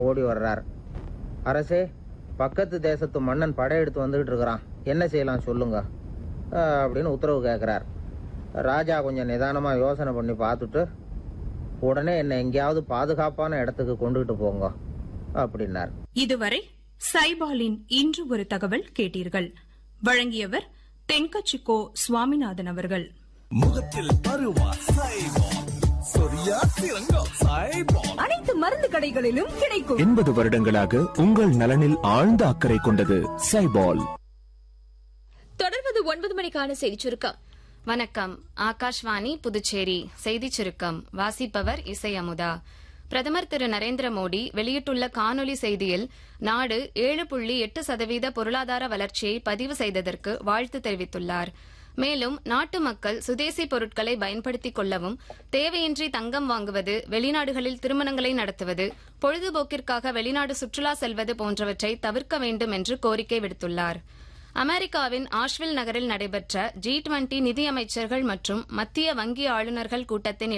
ஓடி வர்றார் அரசே பக்கத்து தேசத்து மன்னன் படையெடுத்து வந்துகிட்டு இருக்கிறான் என்ன செய்யலாம் சொல்லுங்க அஹ், அப்படின்னு உத்தரவு கேட்குறார் ராஜா கொஞ்சம் நிதானமாக யோசனை பண்ணி பார்த்துட்டு உடனே என்னை எங்கேயாவது பாதுகாப்பான இடத்துக்கு கொண்டுகிட்டு போங்க அப்படின்னார் இதுவரை சைபாலின் இன்று ஒரு தகவல் கேட்டீர்கள் வழங்கியவர் தென்கச்சிக்கோ சுவாமிநாதன் அவர்கள் முகத்தில் பருவா சைபால் சொரியா சிறங்கா சைபால் அனைத்து மருந்து கடைகளிலும் கிடைக்கும் எண்பது வருடங்களாக உங்கள் நலனில் ஆழ்ந்த அக்கறை கொண்டது சைபால் தொடர்வது ஒன்பது மணிக்கான செய்திச் சுருக்கம் வணக்கம் ஆகாஷ்வாணி புதுச்சேரி செய்திச் சுருக்கம் வாசிப்பவர் இசை அமுதா பிரதமர் திரு நரேந்திர மோடி வெளியிட்டுள்ள காணொலி செய்தியில் நாடு ஏழு புள்ளி எட்டு சதவீத பொருளாதார வளர்ச்சியை பதிவு செய்ததற்கு வாழ்த்து தெரிவித்துள்ளார் மேலும் நாட்டு மக்கள் சுதேசி பொருட்களை பயன்படுத்திக் கொள்ளவும் தேவையின்றி தங்கம் வாங்குவது வெளிநாடுகளில் திருமணங்களை நடத்துவது பொழுதுபோக்கிற்காக வெளிநாடு சுற்றுலா செல்வது போன்றவற்றை தவிர்க்க வேண்டும் என்று கோரிக்கை விடுத்துள்ளார் அமெரிக்காவின் ஆஷ்வில் நகரில் நடைபெற்ற ஜி டுவெண்டி நிதியமைச்சர்கள் மற்றும் மத்திய வங்கி ஆளுநர்கள் கூட்டத்தின்